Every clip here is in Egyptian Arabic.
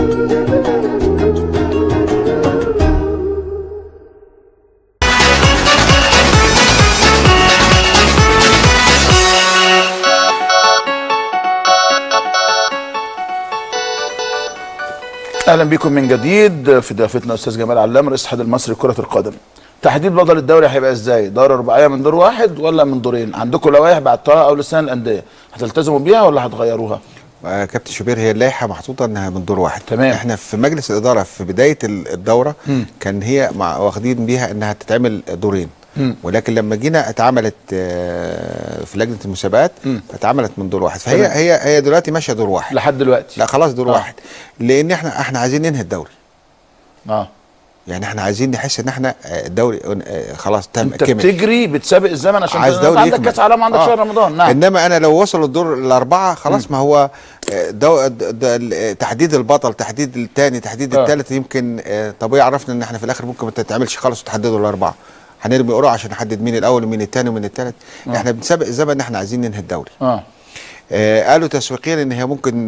اهلا بكم من جديد في ضيافتنا استاذ جمال علام رئيس الاتحاد المصري لكره القدم تحديد بطل الدوري هيبقى ازاي دوري رباعيه من دور واحد ولا من دورين عندكم لوائح بعتها او لسان الانديه هتلتزموا بيها ولا هتغيروها آه، كابتن شوبير هي اللائحه محطوطه انها من دور واحد تمام. احنا في مجلس الاداره في بدايه ال- الدوره كان هي مع واخدين بيها انها تتعمل دورين ولكن لما جينا اتعملت آه، في لجنه المسابقات اتعملت من دور واحد فهي تمام. هي هي دلوقتي ماشيه دور واحد لحد دلوقتي لا خلاص دور آه. واحد لان احنا احنا عايزين ننهي الدوري اه يعني احنا عايزين نحس ان احنا آه، الدوري آه، خلاص تم انت كمل بتجري بتسابق الزمن عشان عايز تنزل. دوري عندك يكمل. كاس عالم وعندك آه. شهر رمضان نعم انما انا لو وصلوا الدور الاربعه خلاص ما هو آه، دو د- د- ال- تحديد البطل تحديد الثاني تحديد آه. الثالث يمكن آه، طب ايه عرفنا ان احنا في الاخر ممكن ما تتعملش خالص وتحددوا الاربعه هنرمي قرعه عشان نحدد مين الاول ومين الثاني ومين الثالث احنا بنسابق الزمن ان احنا عايزين ننهي الدوري اه آه قالوا تسويقيا ان هي ممكن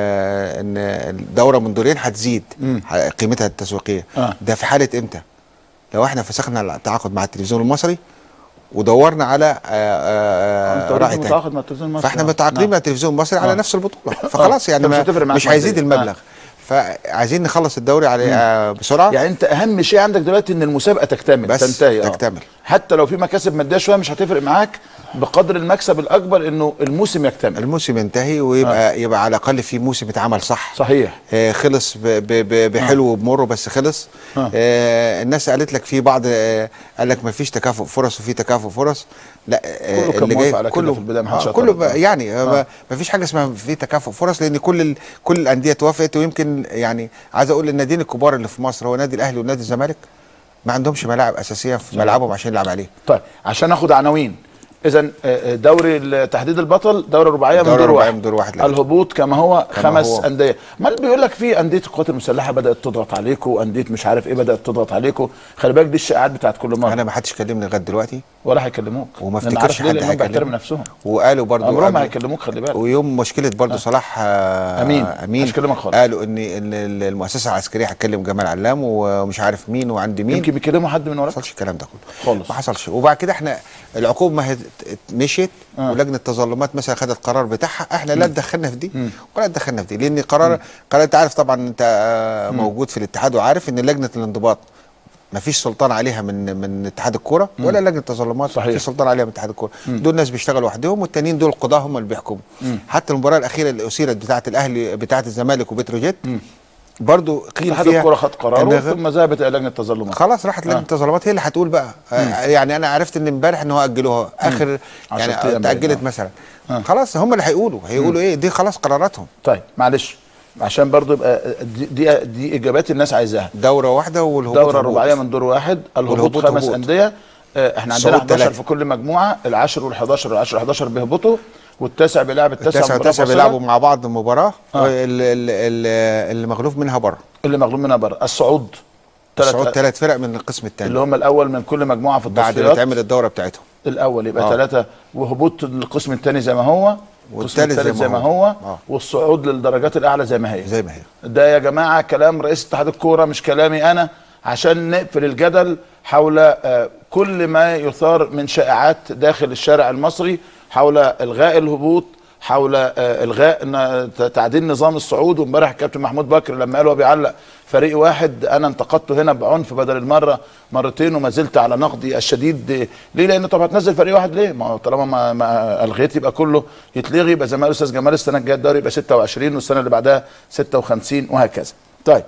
آه ان الدوره من دورين هتزيد ح- قيمتها التسويقيه آه. ده في حاله امتى لو احنا فسخنا التعاقد مع التلفزيون المصري ودورنا على آه، آه، انت آه، اوريدي راعي تاني متعاقد مع التلفزيون المصري فاحنا آه. متعاقدين نعم. مع التلفزيون المصري على آه. نفس البطوله فخلاص يعني فمش ما هتفرق معاك مش هيزيد مادياً. المبلغ فعايزين نخلص الدوري على آه، بسرعه يعني انت اهم شيء عندك دلوقتي ان المسابقه تكتمل بس تنتهي آه. تكتمل. حتى لو في مكاسب ماديه شويه مش هتفرق معاك بقدر المكسب الاكبر انه الموسم يكتمل الموسم ينتهي ويبقى آه. يبقى على الاقل في موسم اتعمل صح صحيح آه، خلص ب- ب- ب- بحلو وبمر بس خلص آه. آه الناس قالت لك في بعض آه قال لك ما فيش تكافؤ فرص وفي تكافؤ فرص لا آه كله كان موافق على كده في البداية، ما حدش آه كله اعترض. بقى- يعني آه. آه. ما فيش حاجه اسمها في تكافؤ فرص لان كل ال كل الانديه توافقت ويمكن يعني عايز اقول الناديين الكبار اللي في مصر هو نادي الاهلي ونادي الزمالك ما عندهمش ملاعب اساسيه في ملعبهم عشان يلعب عليه طيب عشان ناخد عناوين اذا دوري ال- تحديد البطل دوري رباعيه من دوري دور رباعية واحد من دور واحد، لا. الهبوط كما هو كما خمس هو. انديه ما بيقول لك في انديه القوات المسلحه بدات تضغط عليكم وانديه مش عارف ايه بدات تضغط عليكم خلي بالك دي الشائعات بتاعت كل مره انا ما حدش كلمني لغايه دلوقتي ولا هيكلموك وما لأن افتكرش عارف ليه؟ حد لانهم بيحترموا هيكلمني نفسهم وقالوا برضو عمرهم ما قبل- هيكلموك خلي بالك ويوم مشكله برضو صلاح آه أمين. امين مش كلمك خالص. قالوا ان ان المؤسسه العسكريه هتكلم جمال علام ومش عارف مين وعند مين يمكن بيكلموا حد من ما وراك حصلش الكلام ده كله خالص. ما حصلش وبعد كده احنا العقوبه ما هي ت- مشيت آه. ولجنه التظلمات مثلا خدت قرار بتاعها احنا لا اتدخلنا في دي ولا اتدخلنا في دي لان قرار قرار انت عارف طبعا انت آه، موجود في الاتحاد وعارف ان لجنه الانضباط ما فيش سلطان عليها من من اتحاد الكوره ولا لجنه التظلمات صحيح. في سلطان عليها من اتحاد الكوره دول ناس بيشتغلوا لوحدهم والتانيين دول القضاه هم اللي بيحكموا حتى المباراه الاخيره اللي اثيرت بتاعه الاهلي بتاعه الزمالك وبتروجيت برضو قيل اتحاد فيها الكره خد قراره إن- ثم ذهبت الى لجنه التظلمات خلاص راحت لجنه التظلمات هي اللي هتقول بقى آه يعني انا عرفت ان امبارح ان هو اجلوها اخر عشرة يعني أيام تاجلت باين. مثلا خلاص هم اللي هيقولوا هيقولوا ايه دي خلاص قراراتهم طيب معلش عشان برضو يبقى دي دي, دي اجابات الناس عايزاها دوره واحده والهبوط دوره هبوط. رباعيه من دور واحد الهبوط والهبوط خمس هبوط. انديه آه، احنا عندنا الصعود 11 تلاتة. في كل مجموعه العاشر وال11 والعاشر 11 بيهبطوا والتاسع بيلعب التاسع التاسع مباراة والتاسع فاصلة. بيلعبوا مع بعض مباراه آه. اللي, اللي, اللي مغلوب منها بره اللي مغلوب منها بره الصعود تلات- الصعود ثلاث فرق من القسم اللي الثاني هم الاول من كل مجموعه في بعد ما التصفيات تعمل الدوره بتاعتهم الاول يبقى آه. ثلاثه وهبوط القسم الثاني زي ما هو القسم والتالت الثالث زي زي ما ما هو. هو آه. والصعود للدرجات الاعلى زي ما هي زي ما هي ده يا جماعه كلام رئيس اتحاد الكوره مش كلامي انا عشان نقفل الجدل حول آه، كل ما يثار من شائعات داخل الشارع المصري حول الغاء الهبوط حول آه، الغاء ن- ت- تعديل نظام الصعود وامبارح الكابتن محمود بكر لما قال هو بيعلق فريق واحد انا انتقدته هنا بعنف بدل المره مرتين وما زلت على نقدي الشديد ليه لان طب هتنزل فريق واحد ليه ما هو طالما ما, ما الغيت يبقى كله يتلغي يبقى زي ما قال الاستاذ جمال السنه الجايه الدوري يبقى 26 والسنه اللي بعدها 56 وهكذا طيب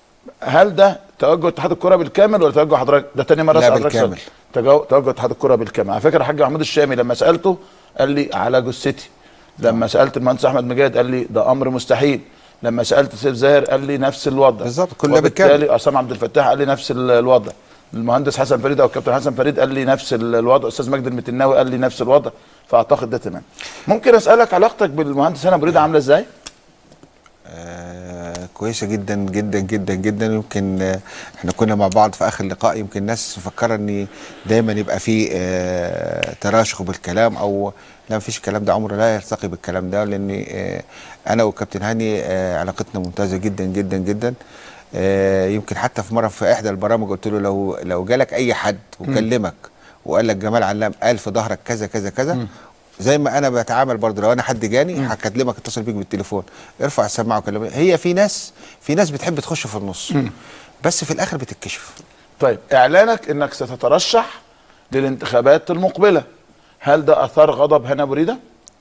هل ده توجه اتحاد الكره بالكامل ولا توجه حضرتك ده تاني مره لا، أسأل حضرتك بالكامل. سؤال. تجو- توجه اتحاد الكره بالكامل على فكره الحاج محمود الشامي لما سالته قال لي على جثتي لما سالت المهندس احمد مجاهد قال لي ده امر مستحيل لما سالت سيف زاهر قال لي نفس الوضع بالظبط، كل ده وبالتالي بالكامل. عصام عبد الفتاح قال لي نفس ال- الوضع المهندس حسن فريد او الكابتن حسن فريد قال لي نفس ال- الوضع استاذ مجدي المتناوي قال لي نفس الوضع فاعتقد ده تمام ممكن اسالك علاقتك بالمهندس هنا بريده عامله ازاي آه كويسه جدا جدا جدا جدا يمكن آه احنا كنا مع بعض في اخر لقاء يمكن الناس مفكره ان دايما يبقى في آه تراشق بالكلام او لا مفيش الكلام ده عمره لا يرتقي بالكلام ده لان آه انا والكابتن هاني آه علاقتنا ممتازه جدا جدا جدا آه يمكن حتى في مره في احدى البرامج قلت له لو لو جالك اي حد وكلمك وقال لك جمال علام قال في ظهرك كذا كذا كذا زي ما انا بتعامل برضه لو انا حد جاني هكلمك اتصل بيك بالتليفون ارفع السماعه وكلمني هي في ناس في ناس بتحب تخش في النص بس في الاخر بتتكشف طيب اعلانك انك ستترشح للانتخابات المقبله هل ده اثار غضب هنا بريده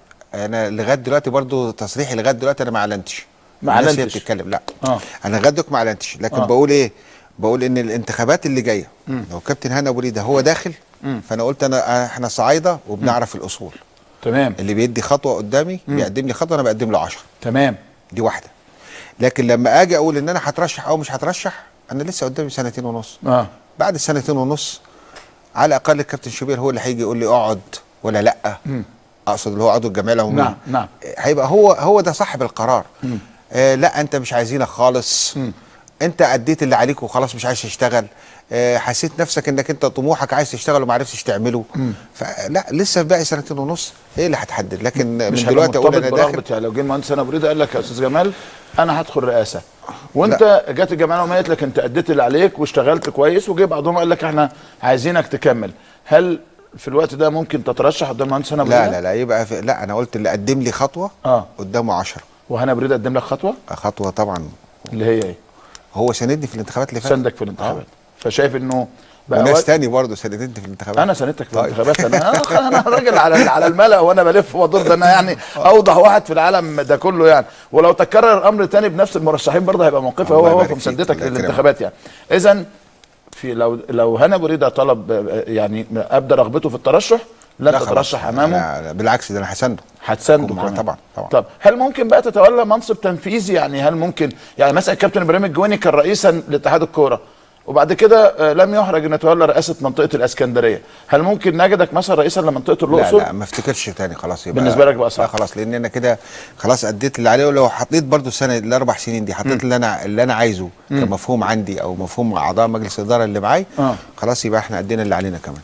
انا لغايه دلوقتي برضه تصريحي لغايه دلوقتي انا ما اعلنتش ما الناس هي أعلنتش. بتتكلم لا آه. انا لغايه دلوقتي ما اعلنتش لكن آه. بقول ايه بقول ان الانتخابات اللي جايه لو كابتن هنا ابو ريده هو داخل فانا قلت انا احنا صعايده وبنعرف الاصول تمام اللي بيدي خطوه قدامي بيقدم لي خطوه انا بقدم له 10 تمام دي واحده لكن لما اجي اقول ان انا هترشح او مش هترشح انا لسه قدامي سنتين ونص اه بعد السنتين ونص على الاقل الكابتن شوبير هو اللي هيجي يقول لي اقعد ولا لا اقصد اللي هو عضو الجمعيه العموميه نعم، نعم. هيبقى هو هو ده صاحب القرار آه لا انت مش عايزينك خالص انت اديت اللي عليك وخلاص مش عايز تشتغل آه حسيت نفسك انك انت طموحك عايز تشتغل وما عرفتش تعمله فلا لسه باقي سنتين ونص هي اللي هتحدد لكن من مش هيبقى دلوقتي اقول مرتبط انا داخل برغبه يعني لو جه المهندس هنا بريده قال لك يا استاذ جمال انا هدخل رئاسه وانت جت الجمعيه العموميه قالت لك انت اديت اللي عليك واشتغلت كويس وجه بعضهم قال لك احنا عايزينك تكمل هل في الوقت ده ممكن تترشح قدام المهندس هنا بريده لا لا لا يبقى في لا انا قلت اللي قدم لي خطوه اه قدامه 10 وهنا بريده قدم لك خطوه خطوه طبعا اللي هي ايه هو ساندني في الانتخابات اللي فاتت سندك في الانتخابات فشايف انه بقى وناس وقت- تاني برضه ساندني في الانتخابات انا ساندتك في طيب. الانتخابات انا انا راجل على على الملا وانا بلف وادور ده انا يعني اوضح واحد في العالم ده كله يعني ولو تكرر الامر تاني بنفس المرشحين برضه هيبقى موقفي هو الله هو يبارك في فيك، مساندتك الله يكرمك. للانتخابات يعني اذا في لو لو هنا بريده طلب آه، يعني ابدا رغبته في الترشح لن لا خلاص. تترشح امامه لا لا بالعكس ده انا هسنده هتسانده أكون معاه كمان. طبعا طبعا طب هل ممكن بقى تتولى منصب تنفيذي يعني هل ممكن يعني مثلا الكابتن ابراهيم الجويني كان رئيسا لاتحاد الكوره وبعد كده آه، لم يحرج ان يتولى رئاسه منطقه الاسكندريه هل ممكن نجدك مثلا رئيسا لمنطقه لا الاقصر لا ما افتكرش تاني خلاص يبقى بالنسبة لك بقى صعب. لا خلاص لان انا كده خلاص اديت اللي عليه ولو حطيت برضو السنه الاربع سنين دي حطيت اللي انا اللي انا عايزه كمفهوم عندي او مفهوم اعضاء مجلس الاداره اللي معاي آه. خلاص يبقى احنا ادينا اللي علينا كمان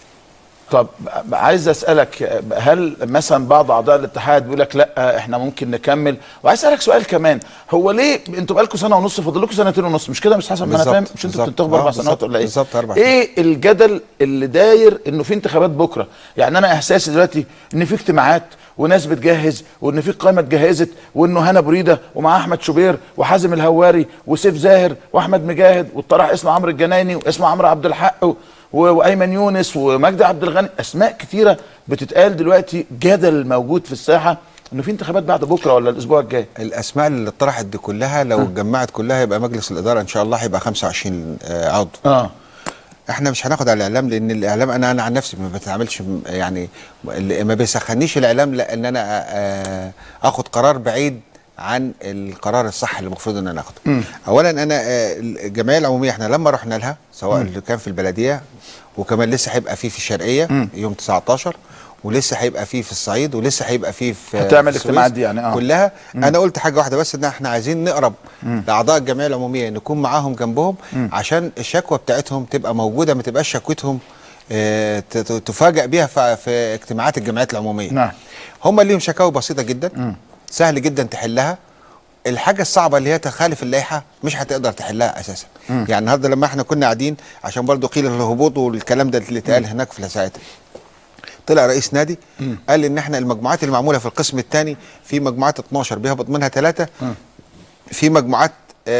طب عايز اسالك هل مثلا بعض اعضاء الاتحاد بيقول لك لا احنا ممكن نكمل وعايز اسالك سؤال كمان هو ليه انتوا بقالكم سنه ونص فاضل لكم سنتين ونص مش كده مش حسب ما انا بالظبط، فاهم مش انتوا بالظبط. بتنتخبوا آه، اربع سنوات بالظبط، ولا ايه؟ بالظبط، أربع ايه الجدل اللي داير انه في انتخابات بكره؟ يعني انا احساسي دلوقتي ان في اجتماعات وناس بتجهز وان في قائمه اتجهزت وانه هنا بريده ومع احمد شوبير وحازم الهواري وسيف زاهر واحمد مجاهد والطرح اسمه عمرو الجنايني واسمه عمرو عبد الحق و- وايمن يونس ومجدي عبد الغني اسماء كتيره بتتقال دلوقتي جدل موجود في الساحه انه في انتخابات بعد بكره ولا الاسبوع الجاي الاسماء اللي اتطرحت دي كلها لو اتجمعت كلها يبقى مجلس الاداره ان شاء الله هيبقى 25 آه، عضو اه احنا مش هناخد على الاعلام لان الاعلام انا انا عن نفسي ما بتعاملش م- يعني اللي ما بيسخنيش الاعلام لان انا آه، اخد قرار بعيد عن القرار الصح اللي المفروض ان انا اخده. اولا انا آه، الجمعيه العموميه احنا لما رحنا لها سواء اللي كان في البلديه وكمان لسه هيبقى فيه في الشرقيه يوم 19 ولسه هيبقى فيه في الصعيد ولسه هيبقى فيه في هتعمل في الاجتماعات السويس. دي يعني، آه. كلها انا قلت حاجه واحده بس ان احنا عايزين نقرب لاعضاء الجمعيه العموميه نكون معاهم جنبهم عشان الشكوى بتاعتهم تبقى موجوده ما تبقاش شكوتهم آه، ت- ت- تفاجئ بيها في في اجتماعات الجمعيات العموميه نعم. هم ليهم شكاوى بسيطه جدا سهل جدا تحلها الحاجه الصعبه اللي هي تخالف اللائحه مش هتقدر تحلها اساسا يعني النهارده لما احنا كنا قاعدين عشان برضو قيل الهبوط والكلام ده اللي اتقال هناك في لساعتها طلع رئيس نادي قال ان احنا المجموعات اللي معموله في القسم الثاني في مجموعات 12 بيهبط منها ثلاثه في مجموعات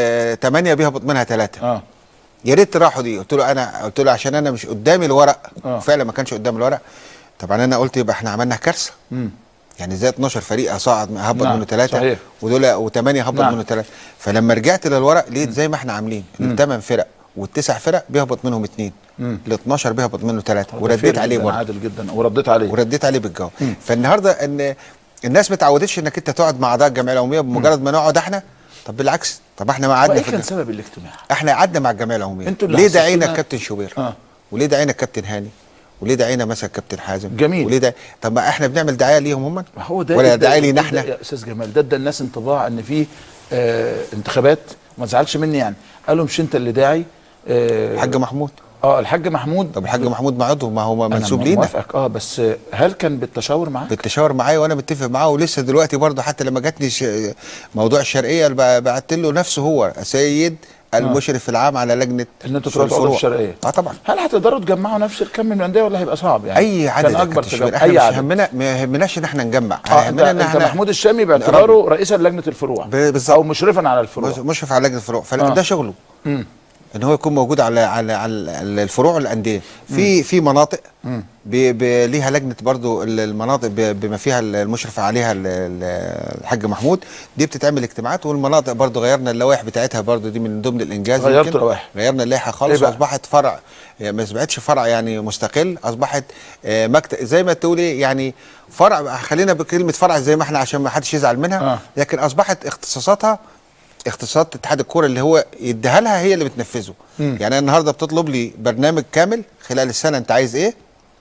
8 بيهبط منها ثلاثه اه يا ريت راحوا دي قلت له انا قلت له عشان انا مش قدامي الورق آه. فعلا ما كانش قدامي الورق طبعا انا قلت يبقى احنا عملنا كارثه يعني زي 12 فريق صعد هبط نعم، منه ثلاثه صحيح. ودول وثمانيه هبط نعم. منه ثلاثه فلما رجعت للورق لقيت زي ما احنا عاملين الثمان فرق والتسع فرق بيهبط منهم اثنين ال 12 بيهبط منه ثلاثه ورديت عليه برضه عادل جدا ورديت عليه ورديت عليه بالجواب فالنهارده ان الناس ما تعودتش انك انت تقعد مع اعضاء الجمعيه العموميه بمجرد ما نقعد احنا طب بالعكس طب احنا ما قعدنا وايه في كان الج- سبب الاجتماع؟ احنا قعدنا مع الجمعيه العموميه انتوا اللي ليه حسستونا- دعينا الكابتن شوبير آه. وليه دعينا الكابتن هاني وليه دعينا مثلا الكابتن حازم جميل. وليه دعي... طب ما احنا بنعمل دعايه ليهم هم هو ده ولا ده- دعايه ده- لينا ده- احنا يا استاذ جمال ده ادى الناس انطباع ان في آه انتخابات ما تزعلش مني يعني قال له مش انت اللي داعي آه الحاج محمود اه الحاج محمود طب الحاج محمود ما عضو ما هو أنا منسوب لينا موافقك اه بس هل كان بالتشاور معاك؟ بالتشاور معايا وانا متفق معاه ولسه دلوقتي برضه حتى لما جاتني ش... موضوع الشرقيه ب- بعت له نفسه هو سيد المشرف العام على لجنه ان انتوا شؤون تروحوا الفروع. الشرقيه اه طبعا هل هتقدروا تجمعوا نفس الكم من الانديه ولا هيبقى صعب يعني؟ اي عدد كان يا اكبر كابتن شوبير. تجمع احنا اي مش عدد يهمنا ما يهمناش ان احنا نجمع اه انت, يهمنا ان انت احنا محمود الشامي باعتباره رئيسا لجنه الفروع ب- بالظبط. او مشرفا على الفروع مش- مشرف على لجنه الفروع فده آه. شغله مم. ان هو يكون موجود على على على الفروع والانديه في في مناطق ب- ب- ليها لجنه برضو ال- المناطق ب- بما فيها المشرف عليها ال- ال- الحاج محمود دي بتتعمل اجتماعات والمناطق برضو غيرنا اللوائح بتاعتها برضو دي من ضمن الانجاز غيرتوا يمكن. اللوائح. غيرنا اللائحه خالص إيه بقى؟ واصبحت فرع يعني ما بقتش فرع يعني مستقل اصبحت آه، مكتب زي ما تقولي يعني فرع خلينا بكلمه فرع زي ما احنا عشان ما حدش يزعل منها آه. لكن اصبحت اختصاصاتها اختصاصات اتحاد الكوره اللي هو يديها لها هي اللي بتنفذه يعني انا النهارده بتطلب لي برنامج كامل خلال السنه انت عايز ايه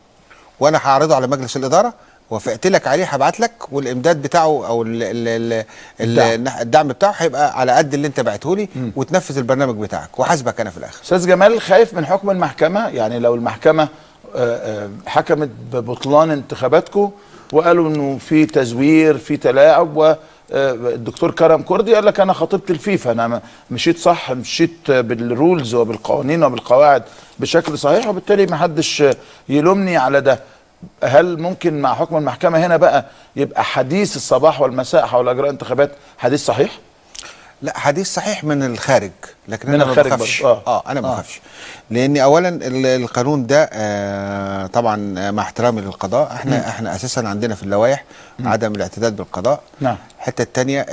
وانا هعرضه على مجلس الاداره وافقت لك عليه هبعت لك والامداد بتاعه او ال ال ال الدعم. ال الدعم بتاعه هيبقى على قد اللي انت بعته لي وتنفذ البرنامج بتاعك وحاسبك انا في الاخر استاذ جمال خايف من حكم المحكمه يعني لو المحكمه آه، آه، حكمت ببطلان انتخاباتكم وقالوا انه في تزوير في تلاعب والدكتور كرم كردي قال لك انا خاطبت الفيفا انا م- مشيت صح مشيت بالرولز وبالقوانين وبالقواعد بشكل صحيح وبالتالي ما حدش يلومني على ده هل ممكن مع حكم المحكمه هنا بقى يبقى حديث الصباح والمساء حول اجراء انتخابات حديث صحيح؟ لا حديث صحيح من الخارج لكن من انا ما الخارج بخافش برضه، اه, آه. آه انا ما آه. بخافش لان اولا ال- القانون ده آه طبعا آه، مع احترامي للقضاء احنا احنا اساسا عندنا في اللوائح عدم الاعتداد بالقضاء نعم. الحته الثانيه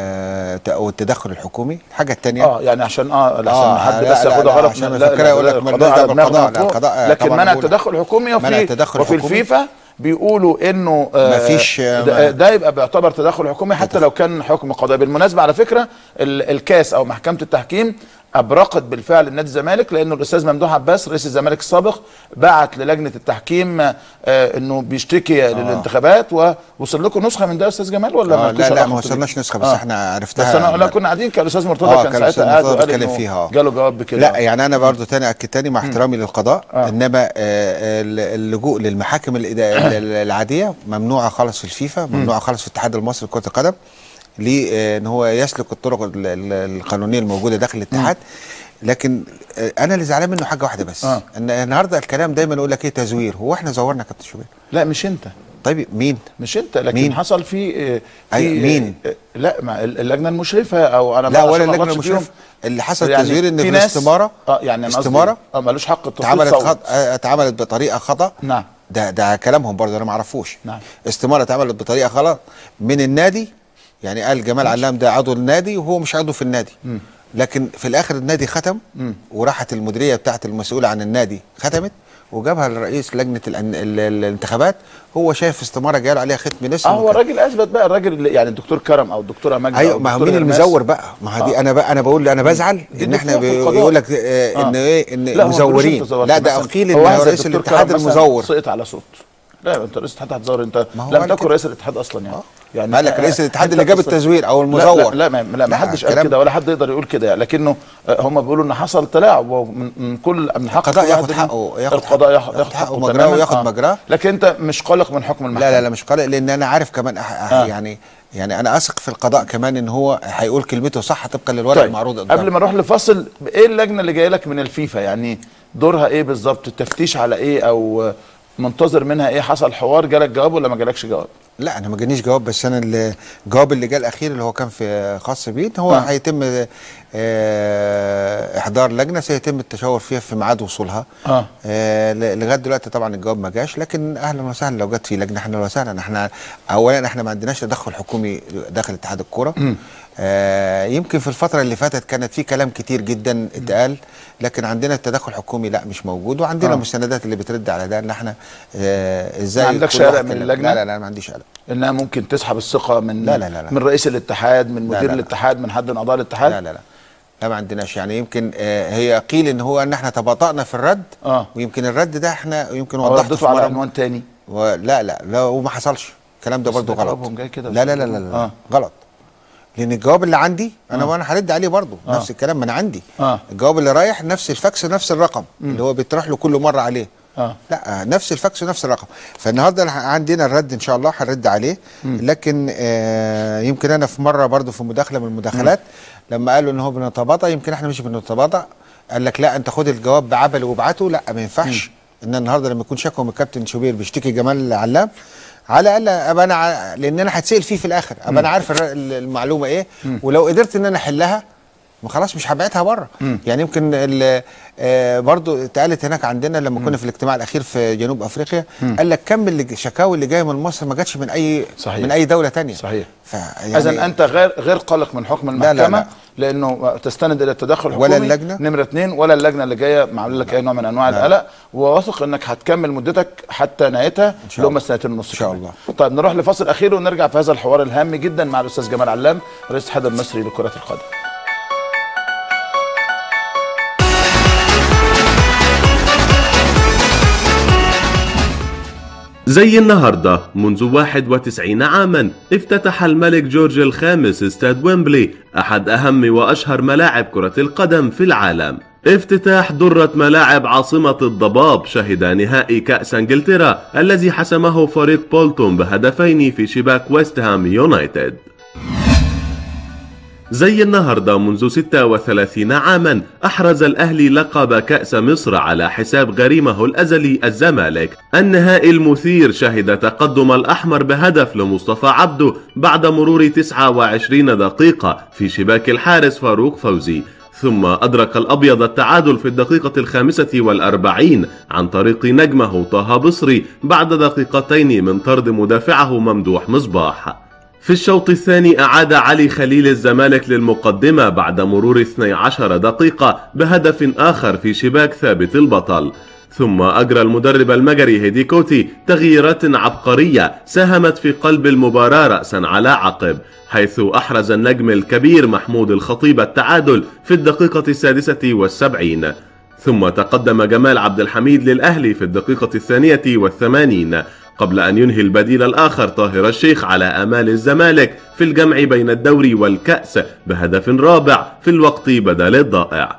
آه ت- او التدخل الحكومي الحاجه الثانيه اه يعني عشان اه لحسن آه، حد لا، بس لا، ياخدها لا، غلط عشان من- الفكرة يقول لك القضاء مالناش دعوة على دماغنا بالقضاء، من لا، فوق. القضاء، آه، لكن طبعاً منع بقول- التدخل الحكومي وفي منع التدخل وفي الحكومي. الفيفا بيقولوا انه آه مفيش، آه، ده, ما- ده يبقى بيعتبر تدخل حكومي حتى لو كان حكم قضائي بالمناسبه على فكره ال- الكاس او محكمه التحكيم ابرقت بالفعل النادي الزمالك لانه الاستاذ ممدوح عباس رئيس الزمالك السابق بعت للجنه التحكيم آه انه بيشتكي للانتخابات ووصل لكم نسخه من ده يا استاذ جمال ولا آه مالكوش لا لا علاقة ما بيه؟ وصلناش نسخه بس آه. احنا عرفتها بس انا لا كنا قاعدين كان الاستاذ مرتضى آه، كان كان ساعتها الأستاذ قاعد مرتضى وقال بيتكلم إنه فيها، آه. جاله جواب بكده لا يعني انا برضو تاني اكد تاني مع احترامي للقضاء آه. انما آه، ال- اللجوء للمحاكم الإدا- ال- ال- العاديه ممنوعه خالص في الفيفا ممنوعه خالص في الاتحاد المصري لكره القدم ليه آه، ان هو يسلك الطرق ال- ال- القانونيه الموجوده داخل الاتحاد لكن آه، انا اللي زعلان منه حاجه واحده بس آه. ان النهارده الكلام دايما يقول لك ايه تزوير هو احنا زورنا يا كابتن شوبير لا مش انت طيب مين مش انت لكن مين؟ حصل في في أيوة، مين؟ لا ما اللجنه المشرفه او انا لا ما- ولا عشان ما اللجنه أغلطش فيهم. المشرفه اللي حصل يعني تزوير ان في في ناس- الاستماره اه يعني أنا قصدي- استماره اه ملوش حق التصويت اتعملت صوت. خط... آه، اتعملت بطريقه خطا نعم ده ده كلامهم برضه انا ما اعرفوش نعم. استماره اتعملت بطريقه غلط من النادي يعني قال جمال علام ده عضو النادي وهو مش عضو في النادي لكن في الاخر النادي ختم وراحت المديريه بتاعت المسؤوله عن النادي ختمت وجابها لرئيس لجنه الأن- ال- ال- الانتخابات هو شايف استماره جايه له عليها ختم الاسم اه هو وكده. الراجل اثبت بقى الراجل اللي يعني الدكتور كرم او الدكتوره ماجده ايوه أو ما هو الدكتور مين هرماس. المزور بقى ما هو دي آه. انا بقى انا بقول انا بزعل دي ان احنا دكتور في القضاء. بيقول لك آه، ان آه. ايه ان لا هو ما بيقولش مزورين أنت زورت. لا ده مثلاً قيل هو ان واحد هو زي رئيس الدكتور الاتحاد كرم مثلاً المزور سقط على صوت لا انت رئيس الاتحاد هتزور انت ما هو لم قال تكن كده. رئيس الاتحاد اصلا يعني آه. يعني ما قال لك رئيس الاتحاد أنت اللي جاب قصة- التزوير او لا المزور لا لا ما, لا ما لا، حدش قال الكلام- كده ولا حد يقدر يقول كده لكنه آه، هم بيقولوا ان حصل تلاعب ومن من كل من حق القضاء كل ياخد واحد إنه- حقه- ياخد القضاء حقه- ياخد, ياخد حقه حقه مجراه تماماً. وياخد آه. مجراه. لكن انت مش قلق من حكم المحكمه لا لا لا مش قلق لان انا عارف كمان أح أح آه. يعني يعني انا اثق في القضاء كمان ان هو هيقول كلمته صح طبقا للورق المعروض قدامه قبل ما نروح لفاصل ايه اللجنه اللي جايه لك من الفيفا يعني دورها ايه بالظبط التفتيش على ايه او منتظر منها ايه حصل حوار جالك جواب ولا ما جالكش جواب لا انا ما جانيش جواب بس انا ال- الجواب اللي جاء الاخير اللي هو كان في خاص بيه إن هو آه. هيتم آه، احضار لجنه سيتم التشاور فيها في ميعاد وصولها آه. آه، ل- لغايه دلوقتي طبعا الجواب ما جاش لكن اهلا وسهلا لو جت في لجنه اهلا وسهلا احنا اولا احنا ما عندناش تدخل حكومي داخل اتحاد الكوره آه يمكن في الفتره اللي فاتت كانت في كلام كتير جدا اتقال لكن عندنا التدخل الحكومي لا مش موجود وعندنا آه. مستندات اللي بترد على ده ان احنا آه ازاي ما عندكش كل واحد قلق من كلام. اللجنة؟ لا لا لا ما عنديش قلق انها ممكن تسحب الثقه من لا لا لا لا. من رئيس الاتحاد من لا مدير لا لا. الاتحاد من حد من اعضاء الاتحاد لا لا لا لا ما عندناش يعني يمكن آه هي قيل ان هو ان احنا تباطأنا في الرد آه. ويمكن الرد ده احنا يمكن أو وضحته في ردته على مرة عنوان تاني و... لا لا لا وما حصلش الكلام ده بس برضه ده غلط جوابهم جاي كده لا بس لا لا لا, لا. آه. غلط لان الجواب اللي عندي انا وانا هرد عليه برضه نفس الكلام ما انا عندي آه. الجواب اللي رايح نفس الفاكس ونفس الرقم اللي هو بيطرح له كل مره عليه آه. لا نفس الفاكس ونفس الرقم فالنهارده الح- عندنا الرد ان شاء الله هنرد عليه لكن آه يمكن انا في مره برضه في مداخله من المداخلات لما قالوا ان هو بنتباطأ يمكن احنا مش بنتباطأ قال لك لا انت خد الجواب بعبل وابعته لا ما ينفعش ان النهارده لما يكون شكوى من الكابتن شوبير بيشتكي جمال علام على الاقل ابقى انا ع- لان انا هتسال فيه في الاخر ابقى انا عارف الر- المعلومه ايه ولو قدرت ان انا احلها ما خلاص مش هبعتها بره يعني يمكن ال- آه، برضو اتقالت هناك عندنا لما كنا في الاجتماع الاخير في جنوب افريقيا قال لك كم الشكاوي اللي جايه من مصر ما جاتش من اي صحيح. من اي دوله تانية صحيح. فيعني اذا انت غير غير قلق من حكم لا، المحكمه لا. لانه تستند الى التدخل الحكومي ولا اللجنة. نمره اثنين ولا اللجنه اللي جايه معمول لك اي نوع من انواع القلق وواثق انك هتكمل مدتك حتى نهايتها شاء اللي هم الله. السنتين ونص إن شاء كمان. الله. طيب نروح لفاصل اخير ونرجع في هذا الحوار الهام جدا مع الاستاذ جمال علام رئيس الاتحاد المصري لكره القدم زي النهاردة منذ 91 عاما افتتح الملك جورج الخامس استاد ويمبلي أحد أهم وأشهر ملاعب كرة القدم في العالم افتتاح درة ملاعب عاصمة الضباب شهد نهائي كأس انجلترا الذي حسمه فريق بولتون بهدفين في شباك ويست هام يونايتد زي النهارده منذ 36 عاما أحرز الأهلي لقب كأس مصر على حساب غريمه الأزلي الزمالك النهائي المثير شهد تقدم الأحمر بهدف لمصطفى عبده بعد مرور 29 دقيقة في شباك الحارس فاروق فوزي ثم أدرك الأبيض التعادل في الدقيقة الخامسة والأربعين عن طريق نجمه طه بصري بعد دقيقتين من طرد مدافعه ممدوح مصباح في الشوط الثاني أعاد علي خليل الزمالك للمقدمة بعد مرور 12 دقيقة بهدف آخر في شباك ثابت البطل ثم أجرى المدرب المجري هيدي كوتي تغييرات عبقرية ساهمت في قلب المباراة رأسا على عقب حيث أحرز النجم الكبير محمود الخطيب التعادل في الدقيقة السادسة والسبعين ثم تقدم جمال عبد الحميد للأهلي في الدقيقة الثانية والثمانين قبل أن ينهي البديل الآخر طاهر الشيخ على آمال الزمالك في الجمع بين الدوري والكأس بهدف رابع في الوقت بدل الضائع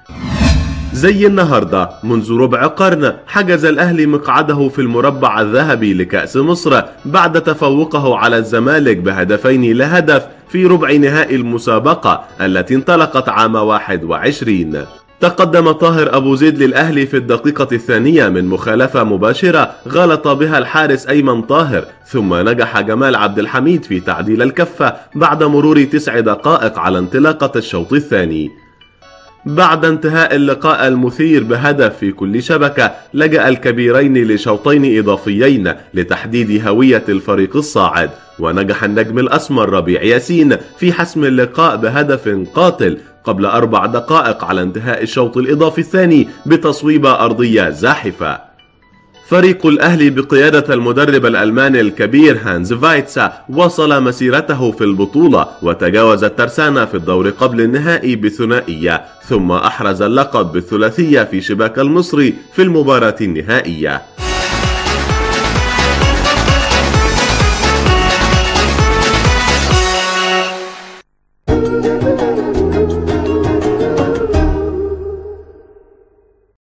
زي النهاردة منذ ربع قرن حجز الأهلي مقعده في المربع الذهبي لكأس مصر بعد تفوقه على الزمالك بهدفين لهدف في ربع نهائي المسابقة التي انطلقت عام 21 تقدم طاهر أبو زيد للأهلي في الدقيقة الثانية من مخالفة مباشرة غلط بها الحارس أيمن طاهر ثم نجح جمال عبد الحميد في تعديل الكفة بعد مرور تسع دقائق على انطلاقة الشوط الثاني بعد انتهاء اللقاء المثير بهدف في كل شبكة لجأ الكبيرين لشوطين إضافيين لتحديد هوية الفريق الصاعد ونجح النجم الأسمر ربيع ياسين في حسم اللقاء بهدف قاتل قبل أربع دقائق على انتهاء الشوط الإضافي الثاني بتصويبة أرضية زاحفة فريق الأهلي بقيادة المدرب الألماني الكبير هانز فايتسا وصل مسيرته في البطولة وتجاوز الترسانة في الدور قبل النهائي بثنائية ثم أحرز اللقب بالثلاثية في شباك المصري في المباراة النهائية